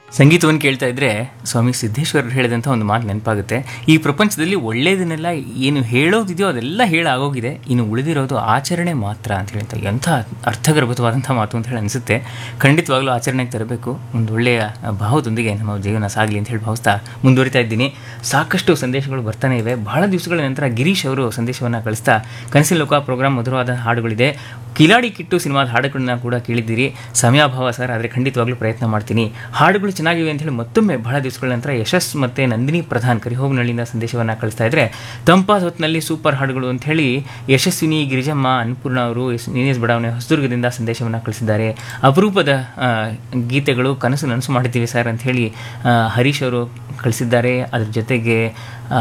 ಸಂಗೀತವನ್ನು ಕೇಳ್ತಾ ಇದ್ರೆ ಸ್ವಾಮಿ ಸಿದ್ದೇಶ್ವರರು ಹೇಳಿದಂಥ ಒಂದು ಮಾತು ನೆನಪಾಗುತ್ತೆ ಈ ಪ್ರಪಂಚದಲ್ಲಿ ಒಳ್ಳೆಯದನ್ನೆಲ್ಲ ಏನು ಹೇಳೋದಿದೆಯೋ ಅದೆಲ್ಲ ಹೇಳಾಗೋಗಿದೆ ಇನ್ನು ಉಳಿದಿರೋದು ಆಚರಣೆ ಮಾತ್ರ ಅಂತ ಹೇಳ್ತಾ ಎಂಥ ಅರ್ಥಗರ್ಭಿತವಾದಂಥ ಮಾತು ಅಂತ ಹೇಳಿ ಅನಿಸುತ್ತೆ ಖಂಡಿತವಾಗ್ಲೂ ಆಚರಣೆಗೆ ತರಬೇಕು ಒಂದು ಒಳ್ಳೆಯ ಭಾವದೊಂದಿಗೆ ನಮ್ಮ ಜೀವನ ಸಾಗಲಿ ಅಂತ ಹೇಳಿ ಭಾವಿಸ್ತಾ ಮುಂದುವರಿತಾ ಇದ್ದೀನಿ ಸಾಕಷ್ಟು ಸಂದೇಶಗಳು ಬರ್ತಾನೆ ಇವೆ ಬಹಳ ದಿವಸಗಳ ನಂತರ ಗಿರೀಶ್ ಅವರು ಸಂದೇಶವನ್ನು ಕಳಿಸ್ತಾ ಕನಸಿನ ಲೋಕ ಪ್ರೋಗ್ರಾಮ್ ಮಧುರವಾದ ಹಾಡುಗಳಿದೆ ಕಿಲಾಡಿ ಕಿಟ್ಟು ಸಿನಿಮಾದ ಹಾಡುಗಳನ್ನ ಕೂಡ ಕೇಳಿದ್ದೀರಿ ಸಮಯಾಭಾವ ಸರ್ ಆದರೆ ಖಂಡಿತವಾಗ್ಲೂ ಪ್ರಯತ್ನ ಮಾಡ್ತೀನಿ ಹಾಡುಗಳು ಚೆನ್ನಾಗಿವೆ ಅಂತ ಹೇಳಿ ಮತ್ತೊಮ್ಮೆ ಬಹಳ ದಿವಸಗಳ ನಂತರ ಯಶಸ್ ಮತ್ತು ನಂದಿನಿ ಪ್ರಧಾನ್ ಕರಿಹೋಗ್ನಳ್ಳಿಯಿಂದ ಸಂದೇಶವನ್ನು ಕಳಿಸ್ತಾ ಇದ್ರೆ ತಂಪಾದ ಹೊತ್ತಿನಲ್ಲಿ ಸೂಪರ್ ಹಾಡುಗಳು ಅಂತ ಹೇಳಿ ಯಶಸ್ವಿನಿ ಗಿರಿಜಮ್ಮ ಅನ್ನಪೂರ್ಣ ಅವರು ಎಸ್ ನೀನೇಶ್ ಬಡಾವಣೆ ಹೊಸದುರ್ಗದಿಂದ ಸಂದೇಶವನ್ನು ಕಳಿಸಿದ್ದಾರೆ ಅಪರೂಪದ ಆ, ಗೀತೆಗಳು ಕನಸು ನನಸು ಮಾಡಿದ್ದೀವಿ ಸರ್ ಅಂತ ಹೇಳಿ ಆ, ಹರೀಶ್ ಅವರು ಕಳಿಸಿದ್ದಾರೆ ಅದ್ರ ಜೊತೆಗೆ ಆ,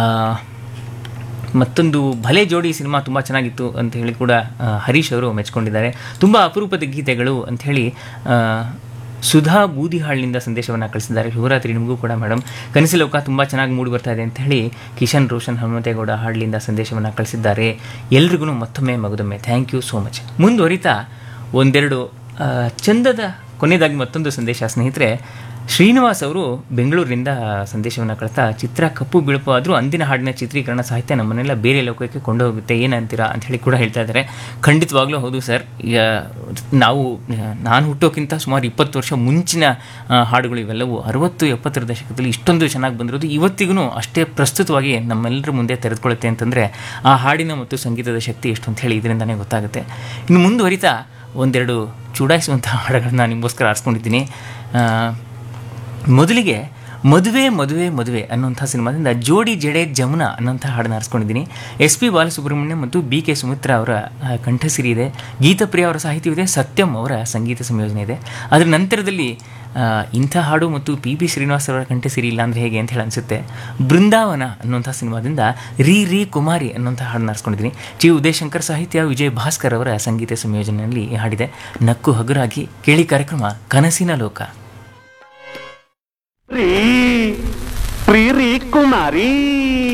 ಮತ್ತೊಂದು ಭಲೆ ಜೋಡಿ ಸಿನಿಮಾ ತುಂಬ ಚೆನ್ನಾಗಿತ್ತು ಅಂತ ಹೇಳಿ ಕೂಡ ಆ, ಹರೀಶ್ ಅವರು ಮೆಚ್ಕೊಂಡಿದ್ದಾರೆ ತುಂಬ ಅಪರೂಪದ ಗೀತೆಗಳು ಅಂತ ಹೇಳಿ ಆ, ಸುಧಾ ಬೂದಿಹಾಳ್ನಿಂದ ಸಂದೇಶವನ್ನು ಕಳಿಸಿದ್ದಾರೆ ಶಿವರಾತ್ರಿ ನಿಮಗೂ ಕೂಡ ಮೇಡಮ್ ಕನಸಿಲೋಕ ತುಂಬ ಚೆನ್ನಾಗಿ ಮೂಡಿ ಬರ್ತಾ ಇದೆ ಅಂತ ಹೇಳಿ ಕಿಶನ್ ರೋಷನ್ ಹನುಮಂತೇಗೌಡ ಹಾಡ್ಲಿಂದ ಸಂದೇಶವನ್ನು ಕಳಿಸಿದ್ದಾರೆ ಎಲ್ರಿಗೂ ಮತ್ತೊಮ್ಮೆ ಮಗದೊಮ್ಮೆ ಥ್ಯಾಂಕ್ ಯು ಸೋ ಮಚ್ ಮುಂದುವರಿತಾ ಒಂದೆರಡು ಆ, ಚಂದದ ಕೊನೆಯದಾಗಿ ಮತ್ತೊಂದು ಸಂದೇಶ ಸ್ನೇಹಿತರೆ ಶ್ರೀನಿವಾಸ್ ಅವರು ಬೆಂಗಳೂರಿನಿಂದ ಸಂದೇಶವನ್ನು ಕಳಿಸ್ತಾ ಚಿತ್ರ ಕಪ್ಪು ಬಿಳುಪು ಆದರೂ ಅಂದಿನ ಹಾಡಿನ ಚಿತ್ರೀಕರಣ ಸಾಹಿತ್ಯ ನಮ್ಮನ್ನೆಲ್ಲ ಬೇರೆ ಲೋಕಕ್ಕೆ ಕೊಂಡು ಹೋಗುತ್ತೆ ಏನಂತೀರಾ ಅಂತ ಹೇಳಿ ಕೂಡ ಹೇಳ್ತಾ ಇದ್ದಾರೆ ಖಂಡಿತವಾಗ್ಲೂ ಹೌದು ಸರ್ ಈಗ ನಾವು ನಾನು ಹುಟ್ಟೋಕ್ಕಿಂತ ಸುಮಾರು ಇಪ್ಪತ್ತು ವರ್ಷ ಮುಂಚಿನ ಆ, ಹಾಡುಗಳು ಇವೆಲ್ಲವೂ ಅರವತ್ತು ಎಪ್ಪತ್ತರ ದಶಕದಲ್ಲಿ ಇಷ್ಟೊಂದು ಚೆನ್ನಾಗಿ ಬಂದಿರೋದು ಇವತ್ತಿಗೂ ಅಷ್ಟೇ ಪ್ರಸ್ತುತವಾಗಿ ನಮ್ಮೆಲ್ಲರ ಮುಂದೆ ತೆರೆದುಕೊಳ್ಳುತ್ತೆ ಅಂತಂದರೆ ಆ ಹಾಡಿನ ಮತ್ತು ಸಂಗೀತದ ಶಕ್ತಿ ಎಷ್ಟು ಅಂತ ಹೇಳಿ ಇದರಿಂದನೇ ಗೊತ್ತಾಗುತ್ತೆ ಇನ್ನು ಮುಂದುವರಿತಾ ಒಂದೆರಡು ಚುಡಾಯಿಸುವಂಥ ಹಾಡುಗಳನ್ನ ನಿಮಗೋಸ್ಕರ ಆರಿಸ್ಕೊಂಡಿದ್ದೀನಿ ಆ, ಮೊದಲಿಗೆ ಮದುವೆ ಮದುವೆ ಮದುವೆ ಅನ್ನೋಂಥ ಸಿನಿಮಾದಿಂದ ಜೋಡಿ ಜಡೆ ಜಮುನಾ ಅನ್ನೋಂಥ ಹಾಡನ್ನ ಆರಿಸ್ಕೊಂಡಿದ್ದೀನಿ ಎಸ್ ಪಿ ಬಾಲಸುಬ್ರಹ್ಮಣ್ಯಂ ಮತ್ತು ಬಿ ಕೆ ಸುಮಿತ್ರಾ ಅವರ ಆ, ಕಂಠಸಿರಿ ಇದೆ ಗೀತಪ್ರಿಯ ಅವರ ಸಾಹಿತ್ಯವಿದೆ ಸತ್ಯಂ ಅವರ ಸಂಗೀತ ಸಂಯೋಜನೆ ಇದೆ ಅದರ ನಂತರದಲ್ಲಿ ಆ, ಇಂಥ ಹಾಡು ಮತ್ತು ಪಿ ಬಿ ಶ್ರೀನಿವಾಸ್ ಅವರ ಕಂಠಸಿರಿ ಇಲ್ಲ ಅಂದರೆ ಹೇಗೆ ಅಂತ ಹೇಳಿ ಅನಿಸುತ್ತೆ ಬೃಂದಾವನ ಅನ್ನೋಂಥ ಸಿನಿಮಾದಿಂದ ರೀ ರೀ ಕುಮಾರಿ ಅನ್ನೋಂಥ ಹಾಡನ್ನ ಆರಿಸ್ಕೊಂಡಿದ್ದೀನಿ ಜಿ ಉದಯಶಂಕರ್ ಸಾಹಿತ್ಯ ವಿಜಯ್ ಭಾಸ್ಕರ್ ಅವರ ಸಂಗೀತ ಸಂಯೋಜನೆಯಲ್ಲಿ ಈ ಹಾಡಿದೆ ನಕ್ಕು ಹಗುರಾಗಿ ಕೇಳಿ ಕಾರ್ಯಕ್ರಮ ಕನಸಿನ ಲೋಕ ರೀ ಪ್ರೀ ರೀ ಕುಮಾರಿ